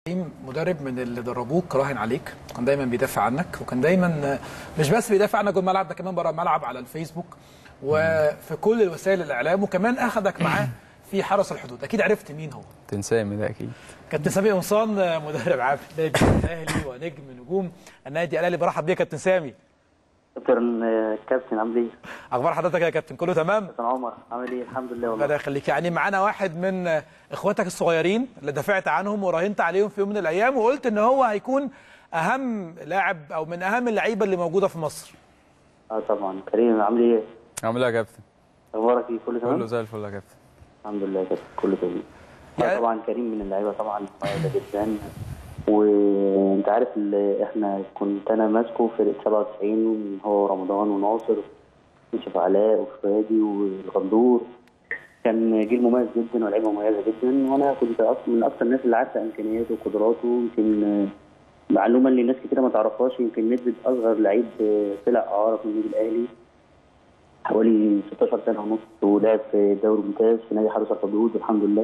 كريم مدرب من اللي دربوك راهن عليك كان دايما بيدافع عنك وكان دايما مش بس بيدافع عنك جوه الملعب ده كمان بره الملعب على الفيسبوك وفي كل وسائل الاعلام وكمان اخذك معاه في حرس الحدود اكيد عرفت مين هو تنسامي ده اكيد كابتن سامي قمصان مدرب عام النادي الاهلي ونجم نجوم النادي الاهلي برحب بيك يا كابتن سامي كابتن كابتن عامل ايه؟ اخبار حضرتك يا كابتن كله تمام كابتن عمر عامل ايه؟ الحمد لله والله ربنا يخليك يعني معانا واحد من اخواتك الصغيرين اللي دافعت عنهم وراهنت عليهم في يوم من الايام وقلت ان هو هيكون اهم لاعب او من اهم اللعيبه اللي موجوده في مصر اه طبعا كريم عامل ايه؟ عامل ايه يا كابتن اخبارك ايه؟ كله تمام؟ كله زي الفل يا كابتن الحمد لله يا كابتن كله تمام يعني- يعني... طبعا كريم من اللعيبه طبعا مميزه جدا وانت عارف اللي احنا كنت انا ماسكه فرقه 97 هو ورمضان وناصر يوسف علاء وفادي والغندور كان جيل مميز جدا ولاعيبه مميزه جدا وانا كنت أص- من اكثر الناس اللي عارفه امكانياته وقدراته يمكن آه، معلومه اللي ناس كتير ما تعرفهاش يمكن نسبه اصغر لعيب آه، طلع اعاره في النادي الاهلي حوالي 16 سنه ونص ولعب في دوري ممتاز في نادي حرس الحدود والحمد لله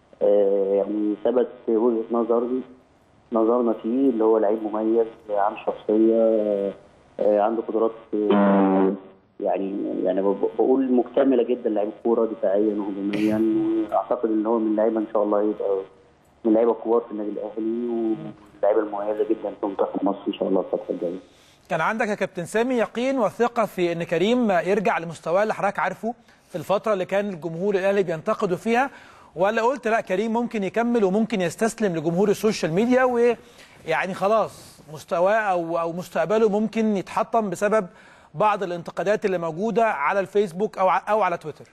آه، يعني ثبت وجهه نظري نظرنا فيه اللي هو لعيب مميز عنده شخصيه آه، آه، عنده قدرات آه، يعني يعني ب- بقول مكتمله جدا لعيب كوره دفاعيا وهجوميا واعتقد ان هو من اللعيبه ان شاء الله يبقى من اللعيبه الكبار في النادي الاهلي واللعيبه المميزه جدا في منتخب مصر ان شاء الله الفتره الجايه. كان عندك يا كابتن سامي يقين وثقه في ان كريم يرجع لمستواه اللي حضرتك عارفه في الفتره اللي كان الجمهور الاهلي بينتقده فيها ولا قلت لا كريم ممكن يكمل وممكن يستسلم لجمهور السوشيال ميديا ويعني خلاص مستواه او او مستقبله ممكن يتحطم بسبب بعض الانتقادات اللي موجوده على الفيسبوك او ع- او على تويتر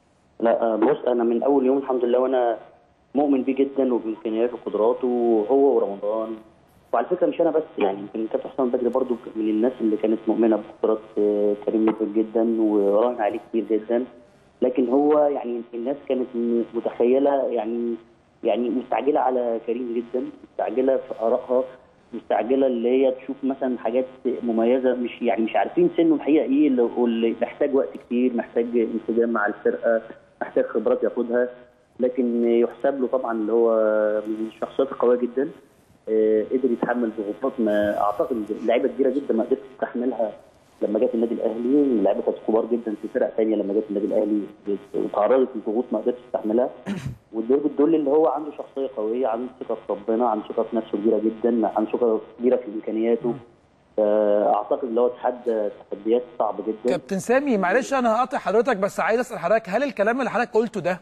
لا آه، بص انا من اول يوم الحمد لله وانا مؤمن بيه جدا وبامكانياته وقدراته هو ورمضان وعلى فكره مش انا بس يعني يمكن كابتن حسام بدري برضو من الناس اللي كانت مؤمنه بقدرات آه، كريم نيفل جدا وراهن عليه كتير جدا لكن هو يعني الناس كانت م- متخيله يعني يعني مستعجله على كريم جدا مستعجله في ارائها مستعجله اللي هي تشوف مثلا حاجات مميزه مش يعني مش عارفين سنه الحقيقه ايه اللي- واللي محتاج وقت كتير محتاج انسجام مع الفرقه محتاج خبرات ياخدها لكن يحسب له طبعا اللي هو من الشخصيات القويه جدا آه، قدر يتحمل ضغوطات ما اعتقد لعيبه كبيره جدا ما قدرتش تستحملها لما جت النادي الاهلي اللعيبه كانت كبار جدا في فرق ثانيه لما جت النادي الاهلي وتعرضت لضغوط ما قدرتش تستحملها والدور بتدل اللي هو عنده شخصيه قويه عنده ثقه في ربنا عنده ثقه في نفسه كبيره جدا عنده ثقه كبيره في امكانياته آه، اعتقد اللي هو تحدى تحديات صعبه جدا كابتن سامي معلش انا هقاطع حضرتك بس عايز اسال حضرتك هل الكلام اللي حضرتك قلته ده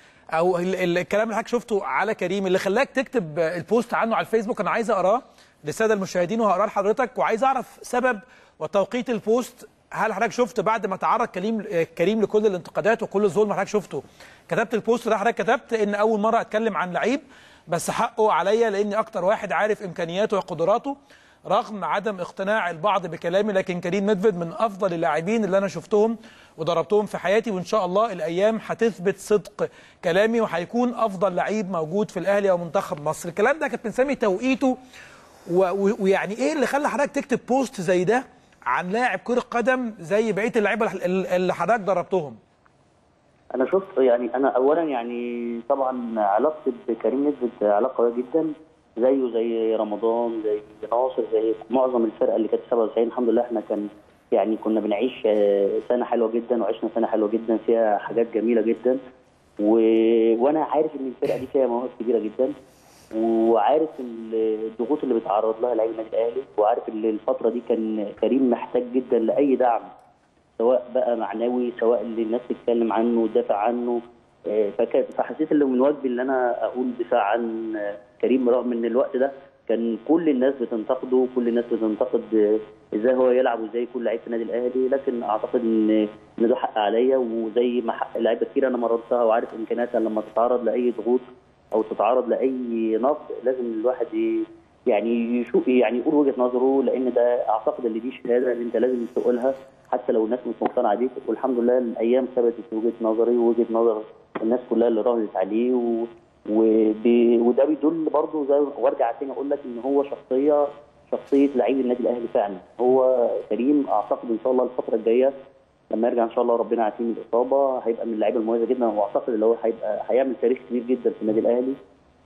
او ال- ال- الكلام اللي حضرتك شفته على كريم اللي خلاك تكتب البوست عنه على الفيسبوك انا عايز اقراه للساده المشاهدين وهقراه لحضرتك وعايز اعرف سبب وتوقيت البوست هل حضرتك شفت بعد ما تعرض كريم كريم لكل الانتقادات وكل الظلم اللي حضرتك شفته كتبت البوست ده حضرتك كتبت ان اول مره اتكلم عن لعيب بس حقه عليا لاني اكتر واحد عارف امكانياته وقدراته رغم عدم اقتناع البعض بكلامي لكن كريم مدفد من افضل اللاعبين اللي انا شفتهم وضربتهم في حياتي وان شاء الله الايام هتثبت صدق كلامي وهيكون افضل لعيب موجود في الاهلي ومنتخب مصر الكلام ده كابتن سامي توقيته و- و- ويعني ايه اللي خلى حضرتك تكتب بوست زي ده عن لاعب كره قدم زي بقيه اللعيبه اللي اللي حضرتك دربتهم انا شفت يعني انا اولا يعني طبعا علاقتي بكريم نسبت علاقه قويه جدا زيه زي رمضان زي ناصر زي معظم الفرقه اللي كانت 97 الحمد لله احنا كان يعني كنا بنعيش آه، سنه حلوه جدا وعشنا سنه حلوه جدا فيها حاجات جميله جدا و... وانا عارف ان الفرقه دي فيها مواهب كبيره جدا وعارف الضغوط اللي بيتعرض لها لعيب النادي الاهلي وعارف ان الفتره دي كان كريم محتاج جدا لاي دعم سواء بقى معنوي سواء اللي الناس تتكلم عنه وتدافع عنه آه، فكان فحسيت ان من واجبي ان انا اقول دفاع عن آه، كريم رغم ان الوقت ده كان كل الناس بتنتقده وكل الناس بتنتقد آه، ازاي هو يلعب وازاي يكون لعيب في النادي الاهلي لكن اعتقد ان ان ده حق عليا وزي ما حق لعيبه كتير انا مررتها وعارف امكانياتها لما تتعرض لاي ضغوط او تتعرض لاي نقد لازم الواحد ي- يعني يشوف يعني يقول وجهه نظره لان ده اعتقد اللي دي شهاده اللي انت لازم تقولها حتى لو الناس مش مقتنعه بيك والحمد لله الايام ثبتت وجهه نظري ووجهه نظر الناس كلها اللي راهنت عليه و... وبي... وده بيدل برضه زي وارجع تاني اقول لك ان هو شخصيه شخصيه لعيب النادي الاهلي فعلا هو كريم اعتقد ان شاء الله الفتره الجايه لما يرجع ان شاء الله ربنا يعافيه من الاصابه هيبقى من اللعيبه المميزه جدا واعتقد اللي هو هيبقى هيعمل تاريخ كبير جدا في النادي الاهلي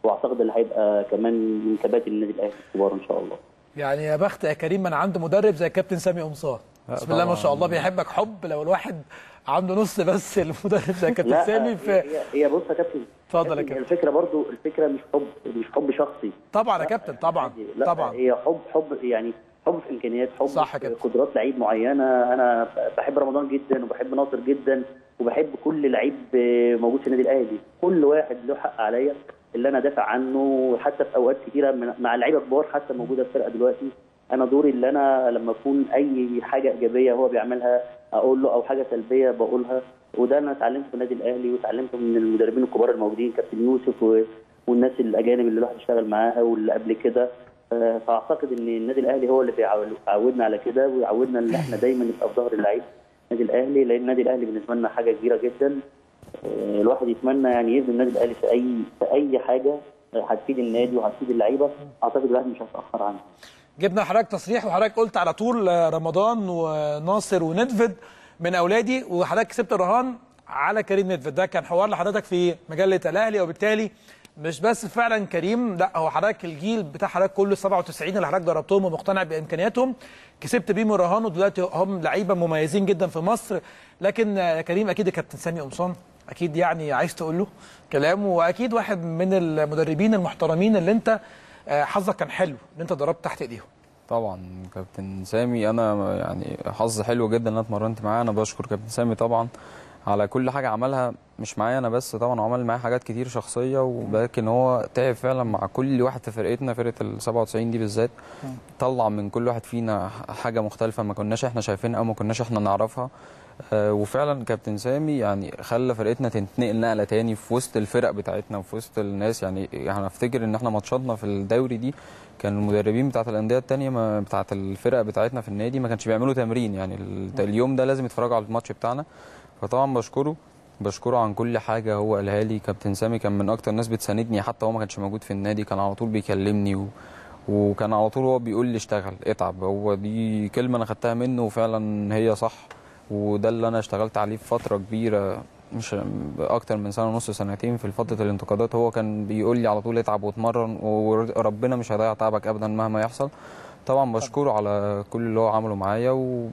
واعتقد اللي هيبقى كمان من كباتن النادي الاهلي الكبار ان شاء الله يعني يا بخت يا كريم من عنده مدرب زي كابتن سامي قمصان لا بسم الله ما طبعاً. شاء الله بيحبك حب لو الواحد عنده نص بس المدرب زي كابتن سامي في هي هي بص يا كابتن اتفضل يا كابتن، كابتن. الفكره برضو الفكره مش حب مش حب شخصي طبعا يا كابتن طبعا لا طبعا هي حب حب يعني حب في امكانيات حب صح في كده. قدرات لعيب معينه انا بحب رمضان جدا وبحب ناصر جدا وبحب كل لعيب موجود في النادي الاهلي كل واحد له حق عليا اللي انا دافع عنه حتى في اوقات كتيره من- مع لعيبه كبار حتى موجوده في الفرقه دلوقتي انا دوري اللي انا لما اكون اي حاجه ايجابيه هو بيعملها اقول له او حاجه سلبيه بقولها وده انا اتعلمته في النادي الاهلي واتعلمته من المدربين الكبار الموجودين كابتن يوسف و... والناس الاجانب اللي الواحد اشتغل معاها واللي قبل كده آه، فاعتقد ان النادي الاهلي هو اللي بيعود- بيعودنا على كده ويعودنا ان احنا دايما نبقى في ظهر اللعيب النادي الاهلي لان النادي الاهلي بالنسبه لنا حاجه كبيره جدا آه، الواحد يتمنى يعني يبني النادي الاهلي في اي في اي حاجه هتفيد النادي وهتفيد اللعيبه اعتقد الواحد مش هيتاخر عنها جبنا حضرتك تصريح وحضرتك قلت على طول آه، رمضان وناصر وندفد من اولادي وحضرتك كسبت الرهان على كريم ندفد ده كان حوار لحضرتك في مجله الاهلي وبالتالي مش بس فعلا كريم لا هو حضرتك الجيل بتاع حضرتك كله 97 اللي حضرتك دربتهم ومقتنع بامكانياتهم كسبت بيهم الرهان ودلوقتي هم لعيبه مميزين جدا في مصر لكن آه، يا كريم اكيد الكابتن سامي قمصان اكيد يعني عايز تقول له كلام واكيد واحد من المدربين المحترمين اللي انت آه، حظك كان حلو ان انت ضربت تحت ايديهم طبعا كابتن سامي انا يعني حظ حلو جدا ان انا اتمرنت معاه انا بشكر كابتن سامي طبعا على كل حاجه عملها مش معايا انا بس طبعا هو عمل معايا حاجات كتير شخصيه ولكن هو تعب فعلا مع كل واحد في فرقتنا فرقه ال 97 دي بالذات طلع من كل واحد فينا حاجه مختلفه ما كناش احنا شايفينها او ما كناش احنا نعرفها آه، وفعلا كابتن سامي يعني خلى فرقتنا تنتقل نقله تاني في وسط الفرق بتاعتنا وفي وسط الناس يعني يعني افتكر ان احنا ماتشاتنا في الدوري دي كان المدربين بتاعت الانديه التانية ما بتاعت الفرق بتاعتنا في النادي ما كانش بيعملوا تمرين يعني ال- اليوم ده لازم يتفرجوا على الماتش بتاعنا فطبعا بشكره بشكره عن كل حاجه هو قالها لي كابتن سامي كان من اكتر الناس بتساندني حتى هو ما كانش موجود في النادي كان على طول بيكلمني و... وكان على طول هو بيقول لي اشتغل اتعب هو دي كلمه انا خدتها منه وفعلا هي صح وده اللي انا اشتغلت عليه في فتره كبيره مش اكتر من سنه ونص سنتين في فتره الانتقادات هو كان بيقول لي على طول اتعب واتمرن وربنا مش هيضيع تعبك ابدا مهما يحصل طبعا بشكره على كل اللي هو عمله معايا و...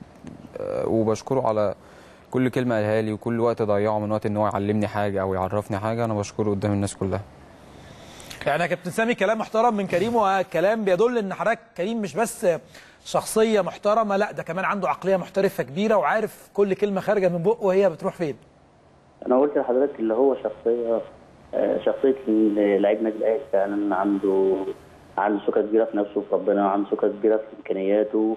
وبشكره على كل كلمه قالها لي وكل وقت ضيعه من وقت ان هو يعلمني حاجه او يعرفني حاجه انا بشكره قدام الناس كلها يعني يا كابتن سامي كلام محترم من كريم وكلام بيدل ان حضرتك كريم مش بس شخصيه محترمه لا ده كمان عنده عقليه محترفه كبيره وعارف كل كلمه خارجه من بقه وهي بتروح فين انا قلت لحضرتك اللي هو شخصيه آه، شخصيه لعيب نادي الاهلي فعلا عنده عنده ثقه كبيره في نفسه وفي ربنا عنده ثقه كبيره في امكانياته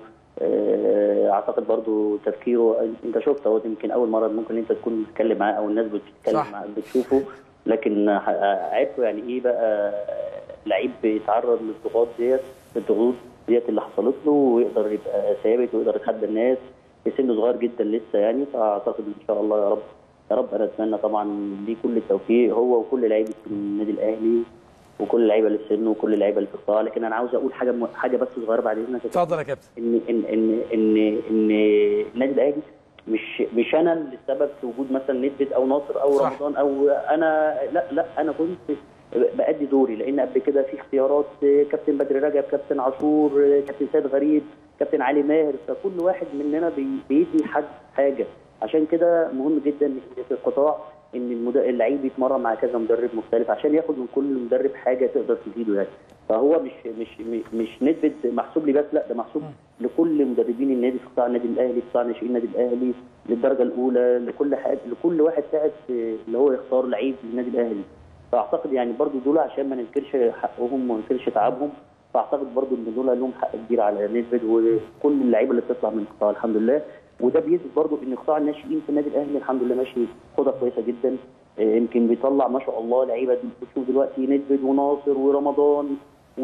آه، اعتقد برضو تفكيره انت شفت اهو يمكن اول مره ممكن انت تكون بتتكلم معاه او الناس بتتكلم صح. معاه بتشوفه لكن ح- عرفوا يعني ايه بقى لعيب بيتعرض للضغوط ديت الضغوط ديت اللي حصلت له ويقدر يبقى ثابت ويقدر يتحدى الناس في سن صغير جدا لسه يعني فاعتقد ان شاء الله يا رب يا رب انا اتمنى طبعا ليه كل التوفيق هو وكل لعيبه النادي الاهلي وكل اللعيبه اللي في سنه وكل اللعيبه اللي في القطاع لكن انا عاوز اقول حاجه م... حاجه بس صغيره بعد اذنك يا اتفضل يا كابتن ان ان ان ان ان النادي الاهلي مش مش انا اللي السبب في وجود مثلا نسبة او ناصر او صح. رمضان او انا لا لا انا كنت بأدي دوري لان قبل كده في اختيارات كابتن بدر رجب كابتن عاشور كابتن سيد غريب كابتن علي ماهر فكل واحد مننا بي- بيدي حد حاجه عشان كده مهم جدا إن في القطاع ان المد- اللعيب يتمرن مع كذا مدرب مختلف عشان ياخد من كل مدرب حاجه تقدر تفيده يعني فهو مش مش مش نسبه محسوب لي بس لا ده محسوب لكل مدربين النادي في قطاع النادي الاهلي في قطاع ناشئين النادي الاهلي للدرجه الاولى لكل حاجه لكل واحد ساعد في اللي هو يختار لعيب للنادي الاهلي فاعتقد يعني برضو دول عشان ما ننكرش حقهم وما ننكرش تعبهم فاعتقد برضو ان دول لهم حق كبير على نسبه وكل اللعيبه اللي بتطلع من القطاع الحمد لله وده بيثبت برضو ان قطاع الناشئين في النادي الاهلي الحمد لله ماشي خطه كويسه جدا آه، يمكن بيطلع ما شاء الله لعيبه بتشوف دلوقتي ندفد وناصر ورمضان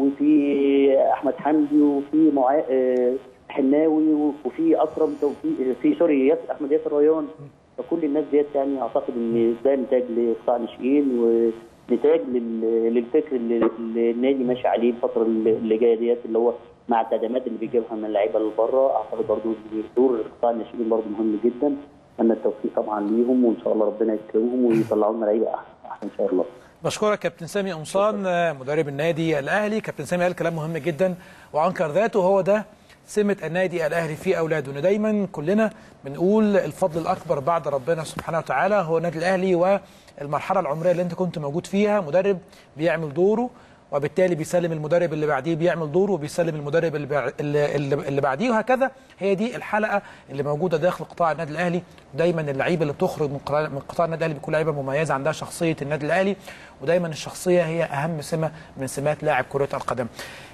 وفي احمد حمدي وفي معا... آه، حناوي وفي اكرم توفيق في سوري ياسر احمد ياسر ريان فكل الناس ديت يعني اعتقد ان ده نتاج لقطاع الناشئين ونتاج لل- للفكر اللي اللي النادي ماشي عليه الفتره اللي اللي جايه ديت اللي هو مع التدعيمات اللي بيجيبها من اللعيبه اللي بره اعتقد برضو إن دور قطاع الناشئين برضو مهم جدا اتمنى التوفيق طبعا ليهم وان شاء الله ربنا يكرمهم ويطلعوا لنا لعيبه احسن احسن ان شاء الله بشكرك كابتن سامي قمصان آه، مدرب النادي الاهلي كابتن سامي قال كلام مهم جدا وانكر ذاته هو ده سمه النادي الاهلي في اولاده ان دايما كلنا بنقول الفضل الاكبر بعد ربنا سبحانه وتعالى هو النادي الاهلي والمرحله العمريه اللي انت كنت موجود فيها مدرب بيعمل دوره وبالتالي بيسلم المدرب اللي بعديه بيعمل دوره وبيسلم المدرب اللي, بع... اللي, اللي اللي بعديه وهكذا هي دي الحلقه اللي موجوده داخل قطاع النادي الاهلي دايما اللعيبه اللي بتخرج من قطاع من قطاع النادي الاهلي بتكون لعيبه مميزه عندها شخصيه النادي الاهلي ودايما الشخصيه هي اهم سمه من سمات لاعب كره القدم